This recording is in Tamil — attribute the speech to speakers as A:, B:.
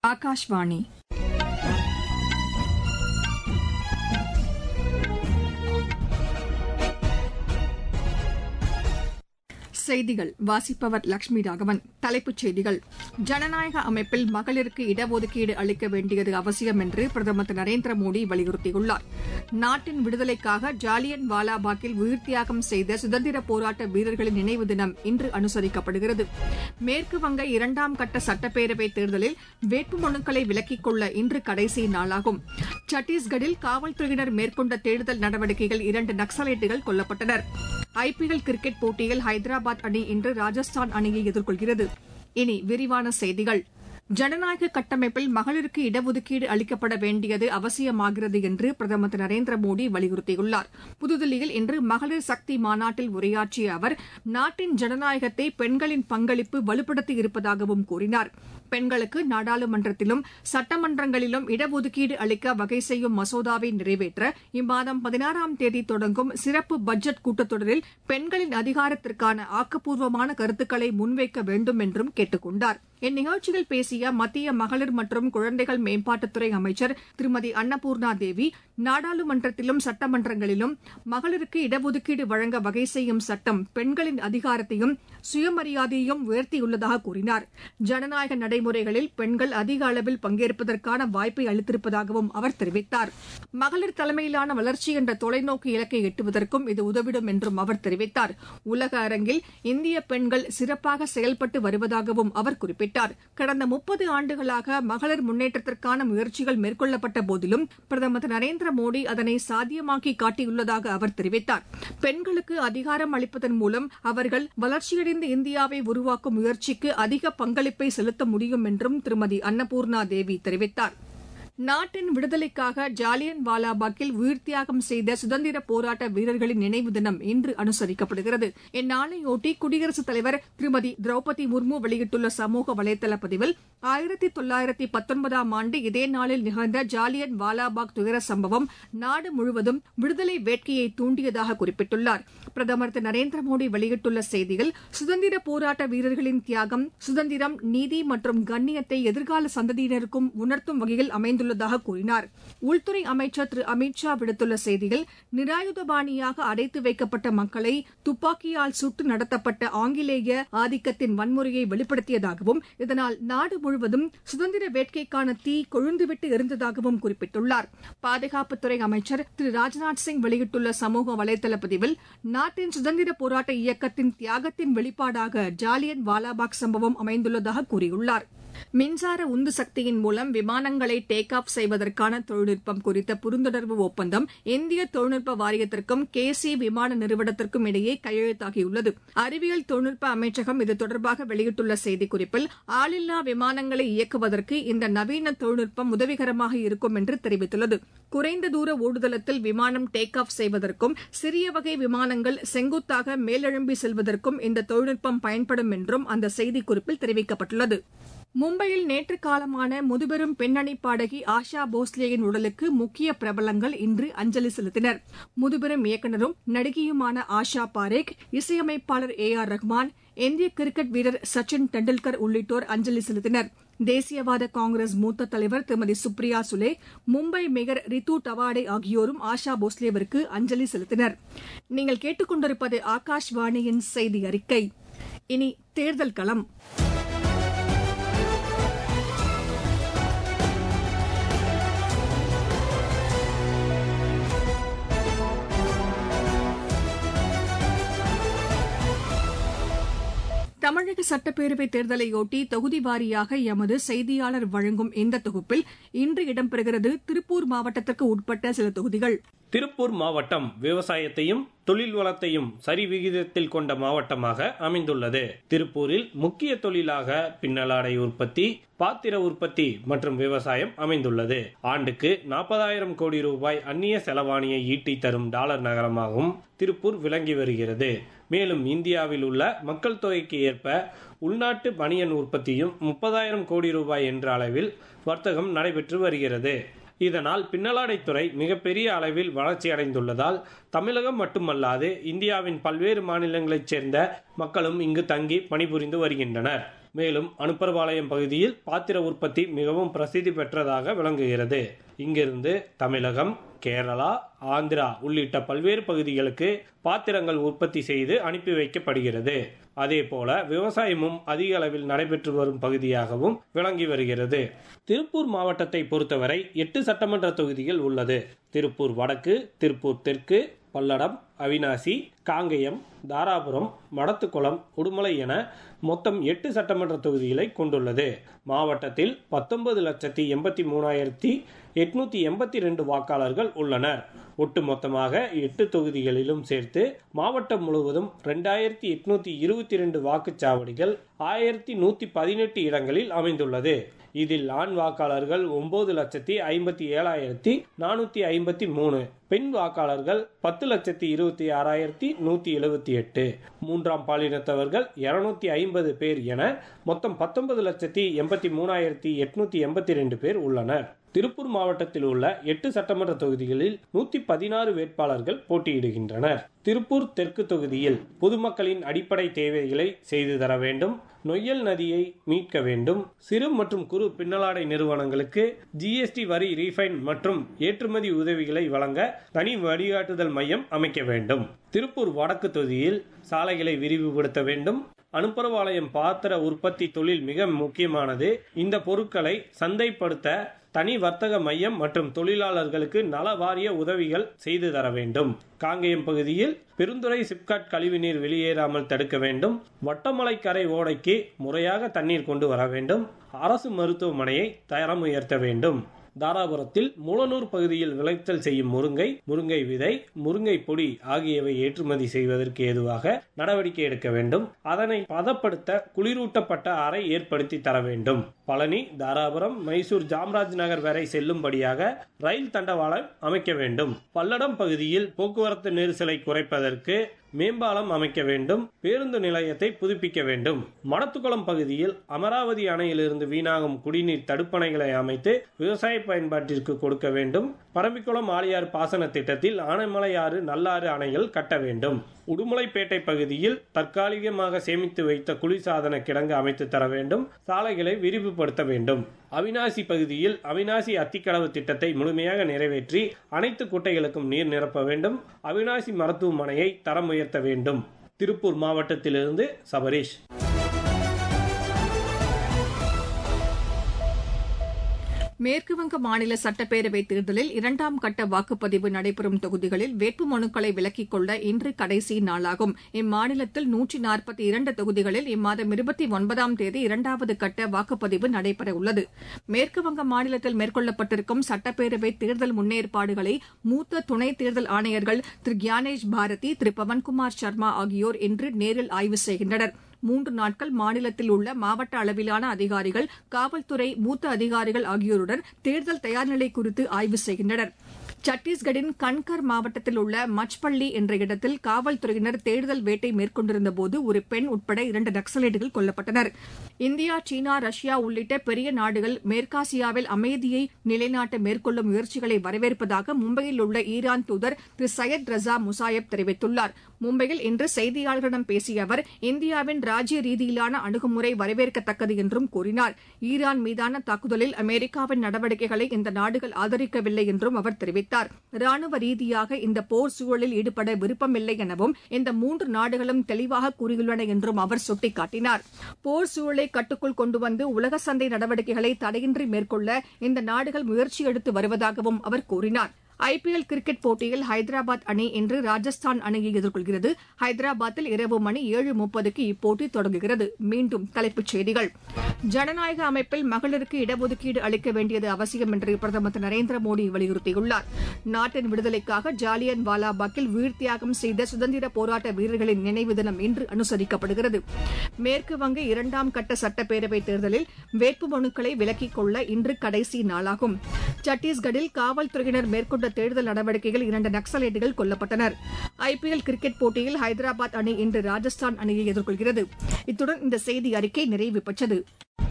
A: ஆகாஷ்வாணி செய்திகள் வாசிப்பவர் லட்சுமி ராகவன் தலைப்புச் செய்திகள் ஜனநாயக அமைப்பில் மகளிருக்கு இடஒதுக்கீடு அளிக்க வேண்டியது அவசியம் என்று பிரதமர் திரு நரேந்திர மோடி வலியுறுத்தியுள்ளார் நாட்டின் விடுதலைக்காக ஜாலியன் வாலாபாக்கில் உயிர்த்தியாகம் செய்த சுதந்திர போராட்ட வீரர்களின் நினைவு தினம் இன்று அனுசரிக்கப்படுகிறது மேற்கு வங்க இரண்டாம் கட்ட சட்டப்பேரவைத் தேர்தலில் வேட்புமனுக்களை விலக்கிக் கொள்ள இன்று கடைசி நாளாகும் சத்தீஸ்கரில் காவல்துறையினர் மேற்கொண்ட தேடுதல் நடவடிக்கையில் இரண்டு நக்சலைட்டுகள் கொல்லப்பட்டனர் ஐபிஎல் கிரிக்கெட் போட்டியில் ஹைதராபாத் அணி இன்று ராஜஸ்தான் அணியை எதிர்கொள்கிறது இனி விரிவான செய்திகள் ஜனநாயக கட்டமைப்பில் மகளிருக்கு இடஒதுக்கீடு அளிக்கப்பட வேண்டியது அவசியமாகிறது என்று பிரதமர் திரு நரேந்திர மோடி வலியுறுத்தியுள்ளார் புதுதில்லியில் இன்று மகளிர் சக்தி மாநாட்டில் உரையாற்றிய அவர் நாட்டின் ஜனநாயகத்தை பெண்களின் பங்களிப்பு வலுப்படுத்தி இருப்பதாகவும் கூறினார் பெண்களுக்கு நாடாளுமன்றத்திலும் சட்டமன்றங்களிலும் இடஒதுக்கீடு அளிக்க வகை செய்யும் மசோதாவை நிறைவேற்ற இம்மாதம் பதினாறாம் தேதி தொடங்கும் சிறப்பு பட்ஜெட் கூட்டத்தொடரில் பெண்களின் அதிகாரத்திற்கான ஆக்கப்பூர்வமான கருத்துக்களை முன்வைக்க வேண்டும் என்றும் கேட்டுக் கொண்டார் இந்நிகழ்ச்சியில் பேசிய மத்திய மகளிர் மற்றும் குழந்தைகள் மேம்பாட்டுத்துறை அமைச்சர் திருமதி அன்னபூர்ணா தேவி நாடாளுமன்றத்திலும் சட்டமன்றங்களிலும் மகளிருக்கு இடஒதுக்கீடு வழங்க வகை செய்யும் சட்டம் பெண்களின் அதிகாரத்தையும் சுயமரியாதையையும் உயர்த்தியுள்ளதாக கூறினார் ஜனநாயக நடைமுறைகளில் பெண்கள் அதிக அளவில் பங்கேற்பதற்கான வாய்ப்பை அளித்திருப்பதாகவும் அவர் தெரிவித்தார் மகளிர் தலைமையிலான வளர்ச்சி என்ற தொலைநோக்கு இலக்கை எட்டுவதற்கும் இது உதவிடும் என்றும் அவர் தெரிவித்தார் உலக அரங்கில் இந்திய பெண்கள் சிறப்பாக செயல்பட்டு வருவதாகவும் அவர் குறிப்பிட்டார் கடந்த முப்பது ஆண்டுகளாக மகளிர் முன்னேற்றத்திற்கான முயற்சிகள் மேற்கொள்ளப்பட்ட போதிலும் பிரதமர் திரு நரேந்திர மோடி அதனை சாத்தியமாக்கி காட்டியுள்ளதாக அவர் தெரிவித்தார் பெண்களுக்கு அதிகாரம் அளிப்பதன் மூலம் அவர்கள் வளர்ச்சியடைந்த இந்தியாவை உருவாக்கும் முயற்சிக்கு அதிக பங்களிப்பை செலுத்த முடியும் என்றும் திருமதி அன்னபூர்ணா தேவி தெரிவித்தார் நாட்டின் விடுதலைக்காக ஜாலியன் வாலாபாக்கில் உயிர்த்தியாகம் செய்த சுதந்திர போராட்ட வீரர்களின் நினைவு தினம் இன்று அனுசரிக்கப்படுகிறது இந்நாளையொட்டி குடியரசுத் தலைவர் திருமதி திரௌபதி முர்மு வெளியிட்டுள்ள சமூக வலைதள பதிவில் ஆயிரத்தி தொள்ளாயிரத்தி பத்தொன்பதாம் ஆண்டு இதே நாளில் நிகழ்ந்த ஜாலியன் வாலாபாக் துயர சம்பவம் நாடு முழுவதும் விடுதலை வேட்கையை தூண்டியதாக குறிப்பிட்டுள்ளார் பிரதமர் திரு நரேந்திர மோடி வெளியிட்டுள்ள செய்தியில் சுதந்திர போராட்ட வீரர்களின் தியாகம் சுதந்திரம் நீதி மற்றும் கண்ணியத்தை எதிர்கால சந்ததியினருக்கும் உணர்த்தும் வகையில் அமைந்துள்ள உள்ளதாக கூறினார் உள்துறை அமைச்சர் திரு அமித் ஷா விடுத்துள்ள செய்தியில் நிராயுதபாணியாக அடைத்து வைக்கப்பட்ட மக்களை துப்பாக்கியால் சுட்டு நடத்தப்பட்ட ஆங்கிலேய ஆதிக்கத்தின் வன்முறையை வெளிப்படுத்தியதாகவும் இதனால் நாடு முழுவதும் சுதந்திர வேட்கைக்கான தீ கொழுந்துவிட்டு எரிந்ததாகவும் குறிப்பிட்டுள்ளார் பாதுகாப்புத்துறை அமைச்சர் திரு ராஜ்நாத் சிங் வெளியிட்டுள்ள சமூக வலைதள பதிவில் நாட்டின் சுதந்திர போராட்ட இயக்கத்தின் தியாகத்தின் வெளிப்பாடாக ஜாலியன் வாலாபாக் சம்பவம் அமைந்துள்ளதாக கூறியுள்ளார் மின்சார உந்து சக்தியின் மூலம் விமானங்களை டேக் ஆஃப் செய்வதற்கான தொழில்நுட்பம் குறித்த புரிந்துணர்வு ஒப்பந்தம் இந்திய தொழில்நுட்ப வாரியத்திற்கும் கே சி விமான நிறுவனத்திற்கும் இடையே கையெழுத்தாகியுள்ளது அறிவியல் தொழில்நுட்ப அமைச்சகம் இது தொடர்பாக வெளியிட்டுள்ள செய்திக்குறிப்பில் ஆளில்லா விமானங்களை இயக்குவதற்கு இந்த நவீன தொழில்நுட்பம் உதவிகரமாக இருக்கும் என்று தெரிவித்துள்ளது குறைந்த தூர ஓடுதளத்தில் விமானம் டேக் ஆஃப் செய்வதற்கும் சிறிய வகை விமானங்கள் செங்குத்தாக மேலெழும்பி செல்வதற்கும் இந்த தொழில்நுட்பம் பயன்படும் என்றும் அந்த செய்திக்குறிப்பில் தெரிவிக்கப்பட்டுள்ளது மும்பையில் நேற்று காலமான முதுபெரும் பின்னணி பாடகி ஆஷா போஸ்லேயின் உடலுக்கு முக்கிய பிரபலங்கள் இன்று அஞ்சலி செலுத்தினர் முதுபெரும் இயக்குநரும் நடிகையுமான ஆஷா பாரேக் இசையமைப்பாளர் ஏ ஆர் ரஹ்மான் இந்திய கிரிக்கெட் வீரர் சச்சின் டெண்டுல்கர் உள்ளிட்டோர் அஞ்சலி செலுத்தினர் தேசியவாத காங்கிரஸ் மூத்த தலைவர் திருமதி சுப்ரியா சுலே மும்பை மேயர் ரித்து டவாடே ஆகியோரும் ஆஷா போஸ்லேவிற்கு அஞ்சலி செலுத்தினர் நீங்கள் கேட்டுக்கொண்டிருப்பது ஆகாஷ்வாணியின் செய்தி அறிக்கை இனி தேர்தல் களம் தமிழக சட்டப்பேரவைத் தேர்தலையொட்டி தொகுதி வாரியாக எமது செய்தியாளர் வழங்கும் இந்த தொகுப்பில் இன்று இடம்பெறுகிறது திருப்பூர் மாவட்டத்திற்கு உட்பட்ட சில தொகுதிகள்
B: திருப்பூர் மாவட்டம் விவசாயத்தையும் தொழில் வளத்தையும் சரிவிகிதத்தில் கொண்ட மாவட்டமாக அமைந்துள்ளது திருப்பூரில் முக்கிய தொழிலாக பின்னலாடை உற்பத்தி பாத்திர உற்பத்தி மற்றும் விவசாயம் அமைந்துள்ளது ஆண்டுக்கு நாற்பதாயிரம் கோடி ரூபாய் அந்நிய செலவாணியை ஈட்டி தரும் டாலர் நகரமாகவும் திருப்பூர் விளங்கி வருகிறது மேலும் இந்தியாவில் உள்ள மக்கள் தொகைக்கு ஏற்ப உள்நாட்டு பனியன் உற்பத்தியும் முப்பதாயிரம் கோடி ரூபாய் என்ற அளவில் வர்த்தகம் நடைபெற்று வருகிறது இதனால் பின்னலாடைத்துறை மிகப்பெரிய அளவில் வளர்ச்சி அடைந்துள்ளதால் தமிழகம் மட்டுமல்லாது இந்தியாவின் பல்வேறு மாநிலங்களைச் சேர்ந்த மக்களும் இங்கு தங்கி பணிபுரிந்து வருகின்றனர் மேலும் அனுப்பர்பாளையம் பகுதியில் பாத்திர உற்பத்தி மிகவும் பிரசித்தி பெற்றதாக விளங்குகிறது இங்கிருந்து தமிழகம் கேரளா ஆந்திரா உள்ளிட்ட பல்வேறு பகுதிகளுக்கு பாத்திரங்கள் உற்பத்தி செய்து அனுப்பி வைக்கப்படுகிறது அதேபோல விவசாயமும் அதிக அளவில் நடைபெற்று வரும் பகுதியாகவும் விளங்கி வருகிறது திருப்பூர் மாவட்டத்தை பொறுத்தவரை எட்டு சட்டமன்ற தொகுதிகள் உள்ளது திருப்பூர் வடக்கு திருப்பூர் தெற்கு பல்லடம் அவினாசி காங்கயம் தாராபுரம் மடத்துக்குளம் உடுமலை என மொத்தம் எட்டு சட்டமன்ற தொகுதிகளை கொண்டுள்ளது மாவட்டத்தில் பத்தொன்பது லட்சத்தி எண்பத்தி மூணாயிரத்தி எட்நூத்தி எண்பத்தி ரெண்டு வாக்காளர்கள் உள்ளனர் ஒட்டுமொத்தமாக எட்டு தொகுதிகளிலும் சேர்த்து மாவட்டம் முழுவதும் ரெண்டாயிரத்தி எட்நூத்தி இருபத்தி ரெண்டு வாக்குச்சாவடிகள் ஆயிரத்தி நூத்தி பதினெட்டு இடங்களில் அமைந்துள்ளது இதில் ஆண் வாக்காளர்கள் ஒன்பது லட்சத்தி ஐம்பத்தி ஏழாயிரத்தி நானூத்தி ஐம்பத்தி மூணு பெண் வாக்காளர்கள் பத்து லட்சத்தி இருபத்தி ஆறாயிரத்தி நூத்தி எழுபத்தி எட்டு மூன்றாம் பாலினத்தவர்கள் இருநூத்தி ஐம்பது பேர் என மொத்தம் பத்தொன்பது லட்சத்தி எண்பத்தி மூணாயிரத்தி எட்நூத்தி எண்பத்தி ரெண்டு பேர் உள்ளனர் திருப்பூர் மாவட்டத்தில் உள்ள எட்டு சட்டமன்ற தொகுதிகளில் நூத்தி பதினாறு வேட்பாளர்கள் போட்டியிடுகின்றனர் திருப்பூர் தெற்கு தொகுதியில் பொதுமக்களின் அடிப்படை தேவைகளை செய்து தர வேண்டும் நொய்யல் நதியை மீட்க வேண்டும் சிறு மற்றும் குறு பின்னலாடை நிறுவனங்களுக்கு ஜிஎஸ்டி வரி ரீஃபைன் மற்றும் ஏற்றுமதி உதவிகளை வழங்க தனி வழிகாட்டுதல் மையம் அமைக்க வேண்டும் திருப்பூர் வடக்கு தொகுதியில் சாலைகளை விரிவுபடுத்த வேண்டும் அனுப்புறவாலயம் பாத்திர உற்பத்தி தொழில் மிக முக்கியமானது இந்த பொருட்களை சந்தைப்படுத்த தனி வர்த்தக மையம் மற்றும் தொழிலாளர்களுக்கு நல வாரிய உதவிகள் செய்து தர வேண்டும் காங்கேயம் பகுதியில் பெருந்துறை சிப்காட் கழிவுநீர் வெளியேறாமல் தடுக்க வேண்டும் வட்டமலை கரை ஓடைக்கு முறையாக தண்ணீர் கொண்டு வர வேண்டும் அரசு மருத்துவமனையை தரம் உயர்த்த வேண்டும் தாராபுரத்தில் மூலனூர் பகுதியில் விளைச்சல் செய்யும் முருங்கை முருங்கை விதை முருங்கை பொடி ஆகியவை ஏற்றுமதி செய்வதற்கு ஏதுவாக நடவடிக்கை எடுக்க வேண்டும் அதனை பதப்படுத்த குளிரூட்டப்பட்ட அறை ஏற்படுத்தி தர வேண்டும் பழனி தாராபுரம் மைசூர் ஜாம்ராஜ் நகர் வரை செல்லும்படியாக ரயில் தண்டவாளம் அமைக்க வேண்டும் பல்லடம் பகுதியில் போக்குவரத்து நெரிசலை குறைப்பதற்கு மேம்பாலம் அமைக்க வேண்டும் பேருந்து நிலையத்தை புதுப்பிக்க வேண்டும் மடத்துக்குளம் பகுதியில் அமராவதி அணையிலிருந்து வீணாகும் குடிநீர் தடுப்பணைகளை அமைத்து விவசாய பயன்பாட்டிற்கு கொடுக்க வேண்டும் பரம்பிக்குளம் ஆலியார் பாசன திட்டத்தில் ஆனைமலையாறு நல்லாறு அணைகள் கட்ட வேண்டும் உடுமலைப்பேட்டை பகுதியில் தற்காலிகமாக சேமித்து வைத்த குளிர்சாதன கிடங்கு அமைத்து தர வேண்டும் சாலைகளை விரிவுபடுத்த வேண்டும் அவினாசி பகுதியில் அவினாசி அத்திக்கடவு திட்டத்தை முழுமையாக நிறைவேற்றி அனைத்து குட்டைகளுக்கும் நீர் நிரப்ப வேண்டும் அவினாசி மருத்துவமனையை தரம் உயர்த்த வேண்டும் திருப்பூர் மாவட்டத்திலிருந்து சபரீஷ்
A: மேற்குவங்க மாநில சட்டப்பேரவை தேர்தலில் இரண்டாம் கட்ட வாக்குப்பதிவு நடைபெறும் தொகுதிகளில் வேட்புமனுக்களை விலக்கிக் கொள்ள இன்று கடைசி நாளாகும் இம்மாநிலத்தில் நூற்றி நாற்பத்தி இரண்டு தொகுதிகளில் இம்மாதம் இருபத்தி ஒன்பதாம் தேதி இரண்டாவது கட்ட வாக்குப்பதிவு நடைபெறவுள்ளது மேற்குவங்க மாநிலத்தில் மேற்கொள்ளப்பட்டிருக்கும் சட்டப்பேரவை தேர்தல் முன்னேற்பாடுகளை மூத்த துணை தேர்தல் ஆணையர்கள் திரு கியானேஷ் பாரதி திரு பவன்குமார் சர்மா ஆகியோர் இன்று நேரில் ஆய்வு செய்கின்றனர் மூன்று நாட்கள் மாநிலத்தில் உள்ள மாவட்ட அளவிலான அதிகாரிகள் காவல்துறை மூத்த அதிகாரிகள் ஆகியோருடன் தேர்தல் தயார்நிலை குறித்து ஆய்வு செய்கின்றனர் சத்தீஸ்கட்டின் கன்கர் மாவட்டத்தில் உள்ள மச்பள்ளி என்ற இடத்தில் காவல்துறையினர் தேடுதல் வேட்டை மேற்கொண்டிருந்தபோது ஒரு பெண் உட்பட இரண்டு நக்சலைட்டுகள் கொல்லப்பட்டனர் இந்தியா சீனா ரஷ்யா உள்ளிட்ட பெரிய நாடுகள் மேற்காசியாவில் அமைதியை நிலைநாட்ட மேற்கொள்ளும் முயற்சிகளை வரவேற்பதாக மும்பையில் உள்ள ஈரான் தூதர் திரு சையத் ரஸா முசாயப் தெரிவித்துள்ளார் மும்பையில் இன்று செய்தியாளர்களிடம் பேசிய அவர் இந்தியாவின் ராஜ்ய ரீதியிலான அணுகுமுறை வரவேற்கத்தக்கது என்றும் கூறினார் ஈரான் மீதான தாக்குதலில் அமெரிக்காவின் நடவடிக்கைகளை இந்த நாடுகள் ஆதரிக்கவில்லை என்றும் அவர் தெரிவித்தார் ராணுவ ரீதியாக இந்த போர் சூழலில் ஈடுபட விருப்பமில்லை எனவும் இந்த மூன்று நாடுகளும் தெளிவாக கூறியுள்ளன என்றும் அவர் சுட்டிக்காட்டினார் போர் சூழலை கட்டுக்குள் கொண்டுவந்து உலக சந்தை நடவடிக்கைகளை தடையின்றி மேற்கொள்ள இந்த நாடுகள் முயற்சி எடுத்து வருவதாகவும் அவர் கூறினார் ஐபிஎல் கிரிக்கெட் போட்டியில் ஹைதராபாத் அணி இன்று ராஜஸ்தான் அணியை எதிர்கொள்கிறது ஹைதராபாத்தில் இரவு மணி ஏழு முப்பதுக்கு இப்போட்டி தொடங்குகிறது மீண்டும் தலைப்புச் செய்திகள் ஜனநாயக அமைப்பில் மகளிருக்கு இடஒதுக்கீடு அளிக்க வேண்டியது அவசியம் என்று பிரதமர் திரு நரேந்திர மோடி வலியுறுத்தியுள்ளார் நாட்டின் விடுதலைக்காக ஜாலியன் வாலாபாக்கில் உயிர் தியாகம் செய்த சுதந்திர போராட்ட வீரர்களின் நினைவு தினம் இன்று அனுசரிக்கப்படுகிறது மேற்கு வங்க இரண்டாம் கட்ட சட்டப்பேரவைத் தேர்தலில் வேட்புமனுக்களை விலக்கிக் கொள்ள இன்று கடைசி நாளாகும் சத்தீஸ்கட்டில் காவல்துறையினர் மேற்கொண்ட தேடுதல் நடவடிக்கையில் இரண்டு நக்சலைட்டுகள் கொல்லப்பட்டனர் ஐபிஎல் கிரிக்கெட் போட்டியில் ஹைதராபாத் அணி இன்று ராஜஸ்தான் அணியை எதிர்கொள்கிறது இத்துடன் இந்த செய்தி அறிக்கை நிறைவு பெற்றது